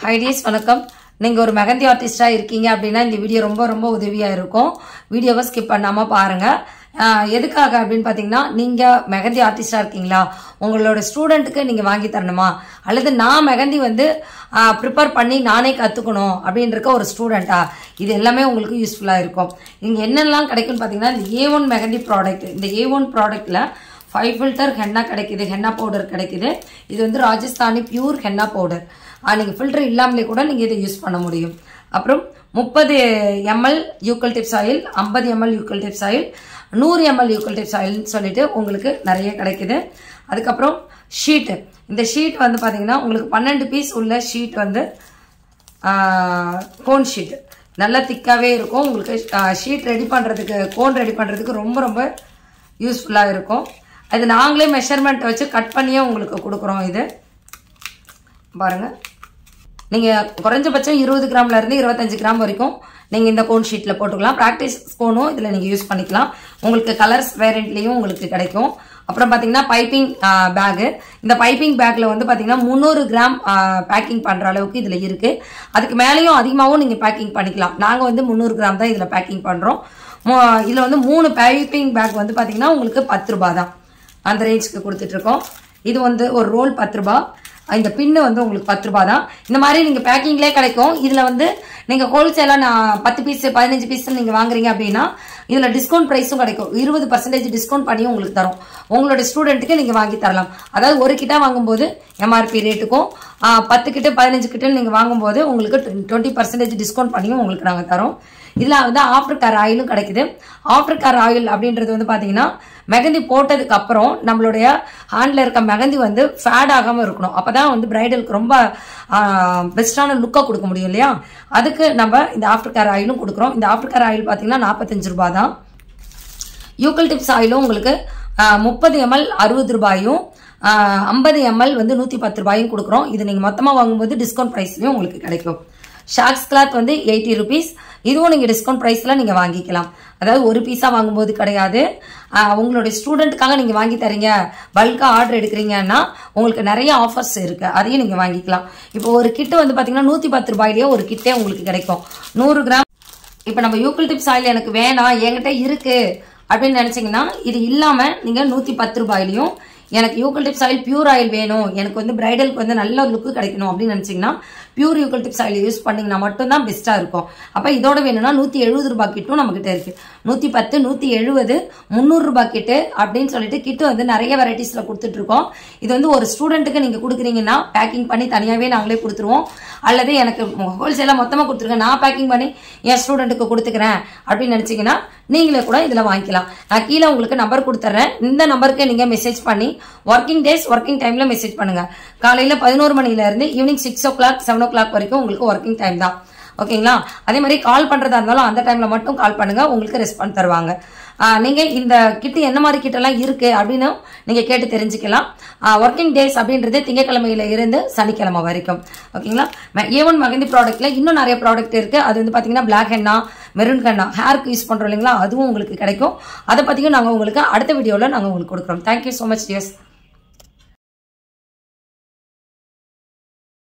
hideous வணக்கம் நீங்கள் ஒரு மெகந்தி ஆர்டிஸ்டாக இருக்கீங்க அப்படின்னா இந்த வீடியோ ரொம்ப ரொம்ப உதவியாக இருக்கும் வீடியோவை ஸ்கிப் பண்ணாமல் பாருங்கள் ஆஹ் எதுக்காக அப்படின்னு பார்த்தீங்கன்னா நீங்கள் மெகந்தி ஆர்டிஸ்டாக இருக்கீங்களா உங்களோட ஸ்டூடெண்ட்டுக்கு நீங்கள் வாங்கி தரணுமா அல்லது நான் மெகந்தி வந்து ப்ரிப்பேர் பண்ணி நானே கற்றுக்கணும் அப்படின்றக்க ஒரு ஸ்டூடெண்ட்டா இது எல்லாமே உங்களுக்கு யூஸ்ஃபுல்லாக இருக்கும் இங்கே என்னெல்லாம் கிடைக்கும்னு பார்த்தீங்கன்னா இந்த ஏ ஒன் மெகந்தி ப்ராடக்ட் இந்த ஏ ஒன் ப்ராடக்ட்டில் ஃபைவ் ஃபில்டர் ஹென்னா கிடைக்குது ஹென்னா பவுடர் கிடைக்குது இது வந்து ராஜஸ்தானி பியூர் ஹென்னா பவுடர் நீங்கள் ஃபில்டர் இல்லாமலே கூட நீங்கள் இதை யூஸ் பண்ண முடியும் அப்புறம் முப்பது எம்எல் யூக்கல் டிப்ஸ் ஆயில் ஐம்பது எம்எல் யூக்கல் டிப்ஸ் ஆயில் நூறு எம்எல் யூக்கல் டிப்ஸ் ஆயில்னு சொல்லிட்டு உங்களுக்கு நிறைய கிடைக்குது அதுக்கப்புறம் ஷீட்டு இந்த ஷீட் வந்து பார்த்தீங்கன்னா உங்களுக்கு பன்னெண்டு பீஸ் உள்ள ஷீட் வந்து கோன் ஷீட் நல்லா திக்காகவே இருக்கும் உங்களுக்கு ஷீட் ரெடி பண்ணுறதுக்கு கோன் ரெடி பண்ணுறதுக்கு ரொம்ப ரொம்ப யூஸ்ஃபுல்லாக இருக்கும் அது நாங்களே மெஷர்மெண்ட் வச்சு கட் பண்ணியே உங்களுக்கு கொடுக்குறோம் இது பாருங்கள் நீங்கள் குறைஞ்சபட்சம் இருபது கிராம்ல இருந்து இருபத்தஞ்சு கிராம் வரைக்கும் நீங்கள் இந்த கோன் ஷீட்டில் போட்டுக்கலாம் ப்ராக்டிஸ் கோனும் இதில் நீங்கள் யூஸ் பண்ணிக்கலாம் உங்களுக்கு கலர்ஸ் வேரியண்ட்லேயும் உங்களுக்கு கிடைக்கும் அப்புறம் பார்த்தீங்கன்னா பைப்பிங் பேகு இந்த பைப்பிங் பேக்கில் வந்து பார்த்தீங்கன்னா முந்நூறு கிராம் பேக்கிங் பண்ணுற அளவுக்கு இதில் இருக்குது அதுக்கு மேலேயும் அதிகமாகவும் நீங்கள் பேக்கிங் பண்ணிக்கலாம் நாங்கள் வந்து முந்நூறு கிராம் தான் இதில் பேக்கிங் பண்ணுறோம் இதில் வந்து மூணு பைப்பிங் பேக் வந்து பார்த்தீங்கன்னா உங்களுக்கு பத்து ரூபா தான் அந்த ரேஞ்சுக்கு கொடுத்துட்ருக்கோம் இது வந்து ஒரு ரோல் பத்து ரூபா இந்த பின்னு வந்து உங்களுக்கு பத்து ரூபா தான் இந்த மாதிரி நீங்கள் பேக்கிங்லேயே கிடைக்கும் இதில் வந்து நீங்கள் ஹோல்சேலாக நான் பத்து பீஸ் பதினஞ்சு பீஸ் நீங்கள் வாங்குறீங்க அப்படின்னா இதில் டிஸ்கவுண்ட் ப்ரைஸும் கிடைக்கும் இருபது பர்சன்டேஜ் டிஸ்கவுண்ட் பண்ணியும் உங்களுக்கு தரும் உங்களோட ஸ்டூடெண்ட்டுக்கு நீங்கள் வாங்கி தரலாம் அதாவது ஒரு கிட்ட வாங்கும்போது எம்ஆர்பி ரேட்டுக்கும் பத்து கிட்ட பதினஞ்சு கிட்ட நீங்கள் வாங்கும்போது உங்களுக்கு டுவெண்ட்டி பர்சன்டேஜ் டிஸ்கவுண்ட் பண்ணியும் உங்களுக்கு நாங்கள் தரோம் இதில் வந்து ஆஃப்டர் கார் ஆயிலும் கிடைக்குது ஆஃப்டர் கார் ஆயில் அப்படின்றது வந்து பார்த்தீங்கன்னா மெகந்தி போட்டதுக்கு அப்புறம் நம்மளுடைய ஹேண்டில் இருக்க மெகந்தி வந்து ஃபேட் ஆகாமல் இருக்கணும் அப்போ தான் வந்து பிரைடலுக்கு ரொம்ப பெஸ்ட்டான லுக்காக கொடுக்க முடியும் இல்லையா அதுக்கு நம்ம இந்த ஆஃப்டர் கேர் ஆயிலும் கொடுக்குறோம் இந்த ஆஃப்டர் கேர் ஆயில் பார்த்தீங்கன்னா நாற்பத்தஞ்சு ரூபா தான் யூக்கல் டிப்ஸ் ஆயிலும் உங்களுக்கு முப்பது எம்எல் அறுபது ரூபாயும் ஐம்பது எம்எல் வந்து நூற்றி பத்து ரூபாயும் கொடுக்குறோம் இது நீங்கள் மொத்தமாக வாங்கும்போது டிஸ்கவுண்ட் ப்ரைஸ்லையும் உங்களுக்கு கிடைக்கும் ஷாக்ஸ் கிளாத் வந்து எயிட்டி ருபீஸ் இதுவும் நீங்கள் டிஸ்கவுண்ட் ப்ரைஸில் நீங்கள் வாங்கிக்கலாம் அதாவது ஒரு பீஸாக வாங்கும்போது கிடையாது உங்களுடைய ஸ்டூடெண்ட்டுக்காக நீங்கள் வாங்கி தரீங்க பல்காக ஆர்டர் எடுக்கிறீங்கன்னா உங்களுக்கு நிறைய ஆஃபர்ஸ் இருக்குது அதையும் நீங்கள் வாங்கிக்கலாம் இப்போ ஒரு கிட்டு வந்து பார்த்தீங்கன்னா நூற்றி பத்து ரூபாயிலேயே ஒரு கிட்டே உங்களுக்கு கிடைக்கும் நூறு கிராம் இப்போ நம்ம யூக்கல் டிப்ஸ் ஆயில் எனக்கு வேணாம் என்கிட்ட இருக்குது அப்படின்னு நினச்சிங்கன்னா இது இல்லாமல் நீங்கள் நூற்றி பத்து ரூபாயிலையும் எனக்கு eucalyptus oil pure oil வேணும் எனக்கு வந்து பிரைடலுக்கு வந்து நல்ல லுக்கு கிடைக்கணும் அப்படின்னு நினச்சிங்கன்னா pure eucalyptus oil use பண்ணிங்கன்னா மட்டும்தான் பெஸ்ட்டாக இருக்கும் அப்போ இதோட வேணும்னா நூற்றி எழுபது ரூபாய் கிட்டும் நம்மக்கிட்ட இருக்குது நூற்றி பத்து நூற்றி எழுபது முந்நூறுரூபா கிட்டு அப்படின்னு சொல்லிட்டு கிட்டு வந்து நிறைய வெரைட்டிஸில் கொடுத்துட்ருக்கோம் இது வந்து ஒரு ஸ்டூடெண்ட்டுக்கு நீங்கள் கொடுக்குறீங்கன்னா பேக்கிங் பண்ணி தனியாகவே நாங்களே கொடுத்துருவோம் அல்லது எனக்கு ஹோல்சேலாக மொத்தமாக கொடுத்துருங்க நான் பேக்கிங் பண்ணி என் ஸ்டூடெண்ட்டுக்கு கொடுத்துக்கிறேன் அப்படின்னு நினச்சிங்கன்னா நீங்களே கூட இதில் வாங்கிக்கலாம் நான் கீழே உங்களுக்கு நம்பர் கொடுத்துட்றேன் இந்த நம்பருக்கு நீங்கள் மெசேஜ் பண்ணி ஒர்க்கிங் டேஸ் ஒர்க்கிங் டைமில் மெசேஜ் பண்ணுங்கள் காலையில் பதினோரு மணிலேருந்து evening six o'clock seven o'clock வரைக்கும் உங்களுக்கு ஒர்க்கிங் டைம் தான் ஓகேங்களா அதே மாதிரி கால் பண்ணுறதா இருந்தாலும் அந்த டைமில் மட்டும் கால் பண்ணுங்கள் உங்களுக்கு ரெஸ்பாண்ட் தருவாங்க நீங்கள் இந்த கிட்டு என்ன மாதிரி கிட்டெல்லாம் இருக்குது அப்படின்னு நீங்கள் கேட்டு தெரிஞ்சுக்கலாம் ஒர்க்கிங் டேஸ் அப்படின்றது திங்கக்கிழமையில இருந்து சனிக்கிழமை வரைக்கும் ஓகேங்களா ஏ ஒன் மகந்தி ப்ராடக்ட்ல இன்னும் நிறைய ப்ராடக்ட் இருக்குது அது வந்து பார்த்தீங்கன்னா பிளாக் ஹென்னா மெரூன் ஹென்னா ஹேருக்கு யூஸ் பண்ணுறோம் இல்லைங்களா அதுவும் உங்களுக்கு கிடைக்கும் அதை பற்றியும் நாங்கள் உங்களுக்கு அடுத்த வீடியோவில் நாங்கள் உங்களுக்கு கொடுக்குறோம் தேங்க்யூ ஸோ மச் டியர்ஸ்